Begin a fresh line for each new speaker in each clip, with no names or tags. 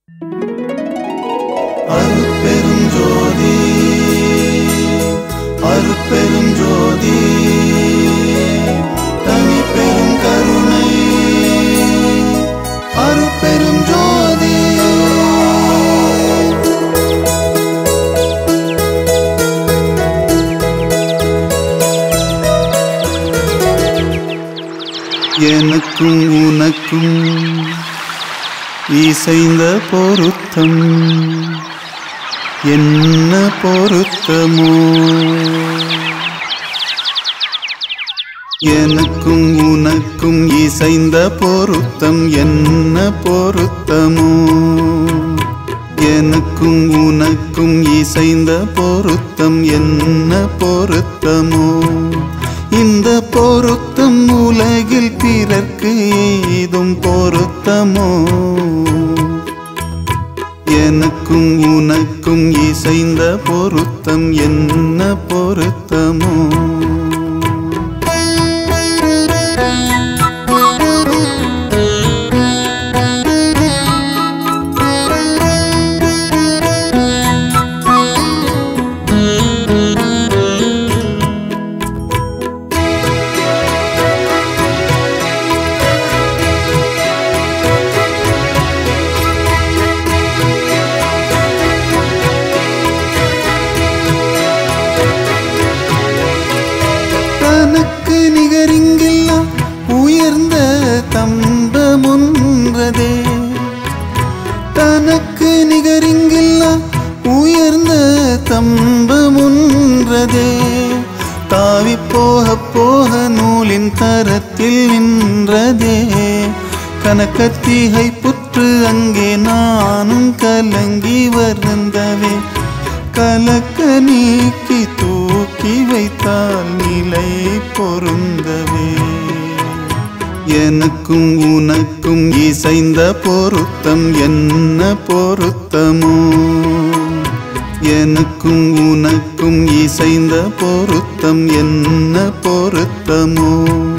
அருட்பெரும் ஜோதி அருட்பெரும் ஜோதி தனி பெரும் கருணை அருட்பெரும் ஜோதி எனக்கும் உனக்கும் இசைந்த பொருத்தம் என்ன பொருத்தமோ எனக்கும் உனக்கும் இசைந்த பொருத்தம் என்ன பொருத்தமோ எனக்கும் உனக்கும் இசைந்த பொருத்தம் என்ன பொருத்தமோ இந்த பொருத்தம் உலகில் பிறர்க்கு ஏதும் பொருத்தமோ எனக்கும் உனக்கும் இசைந்த பொருத்தம் என்ன பொருத்தமோ தனக்கு நிகரிங்கெல்லாம் உயர்ந்த தம்பமுன்றதே தனக்கு நிகரிங்கெல்லாம் உயர்ந்த தம்பமுன்றதே தாவி போக போக நூலின் தரத்தில் நின்றதே கனக்கத்திகை புற்று அங்கே நானும் கலங்கி வருந்தவே கலக்க நீக்கி தூக்கி வைத்தால் நிலை பொருந்தவே எனக்கும் உனக்கும் இசைந்த பொருத்தம் என்ன பொருத்தமோ எனக்கும் உனக்கும் இசைந்த பொருத்தம் என்ன பொருத்தமோ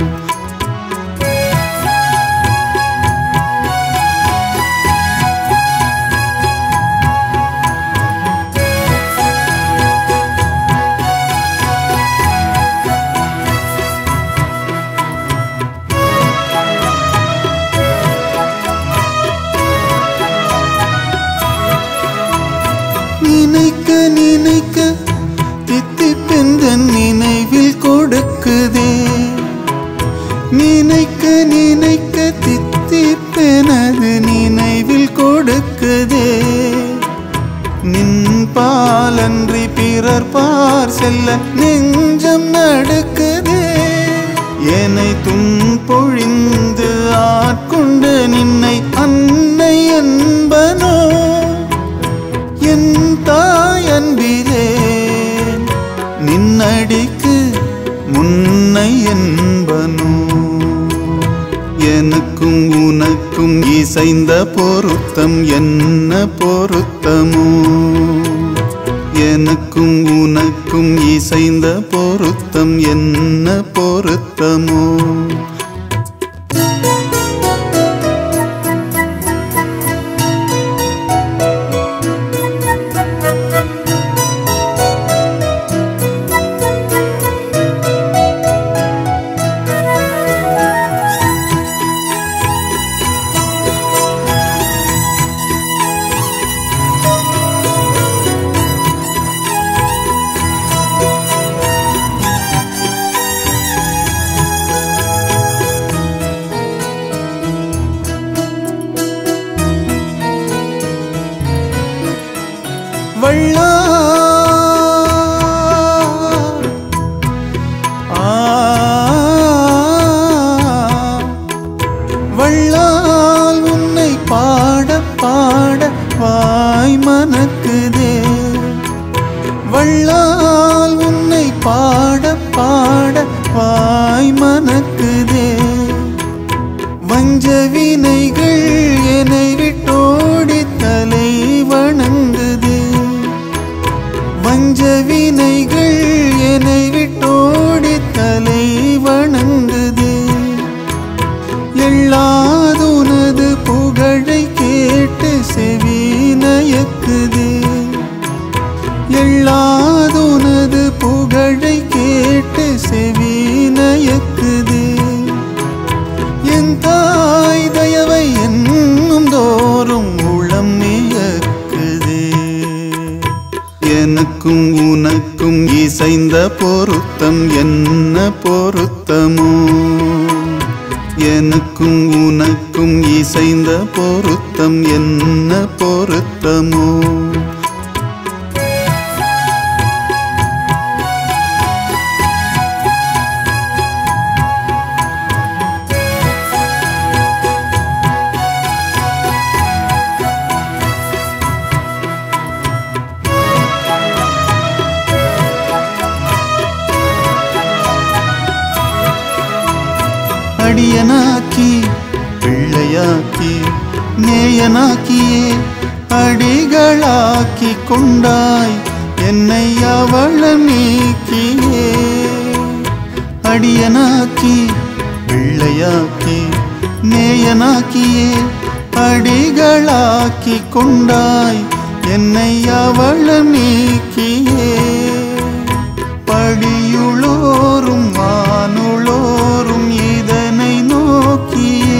நினைக்க நினைக்க தித்திப்பெந்த நினைவில் கொடுக்குதே நினைக்க நினைக்க தித்திப்பெனது நினைவில் கொடுக்குதே நின் பாலன்றி பிறர் பார் செல்ல நெஞ்சம் நடுக்குதே என்னை துன்பொழிந்து ஆட்கொண்டு நின்னை அன்னை என்பனோ என் தாய் அன்பிலே நின்னடிக்கு முன்னை என்பனோ எனக்கும் உனக்கும் இசைந்த பொருத்தம் என்ன பொருத்தமோ எனக்கும் உனக்கும் இசைந்த பொருத்தம் என்ன பொருத்தமோ வள்ளா ஆ, வள்ளால் உன்னை பாட பாட வாய் மனக்குதே வள்ளால் உன்னை பாட பாட வாய் மனக்குதே வஞ்ச வினைகள் என்னை விட்டோடி தலை வணங்குதே பொருத்தம் என்ன பொருத்தமோ எனக்கும் உனக்கும் இசைந்த பொருத்தம் என்ன பொருத்தமோ அடியனாக்கி பிள்ளையாக்கி நேயனாக்கியே அடிகளாக்கி கொண்டாய் என்னை அவள நீக்கியே அடியனாக்கி பிள்ளையாக்கி நேயனாக்கியே அடிகளாக்கி கொண்டாய் என்னை அவள நீக்கியே படியுளோரும் வானுளோரும் இதனை நோக்கியே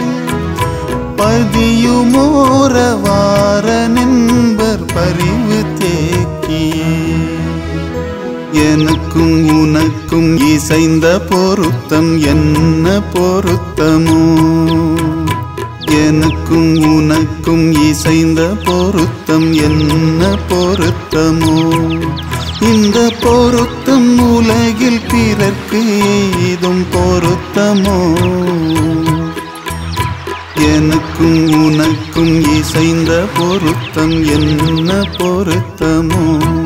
பதியுமோர வார நின்பர் பரிவு தேக்கியே எனக்கும் உனக்கும் இசைந்த பொருத்தம் என்ன பொருத்தமோ எனக்கும் உனக்கும் இசைந்த பொருத்தம் என்ன பொருத்தமோ இந்த பொருத்தம் உலகில் பிறர்க்கு எய்தும் பொருத்தமோ எனக்கும் உனக்கும் இசைந்த பொருத்தம் என்ன பொருத்தமோ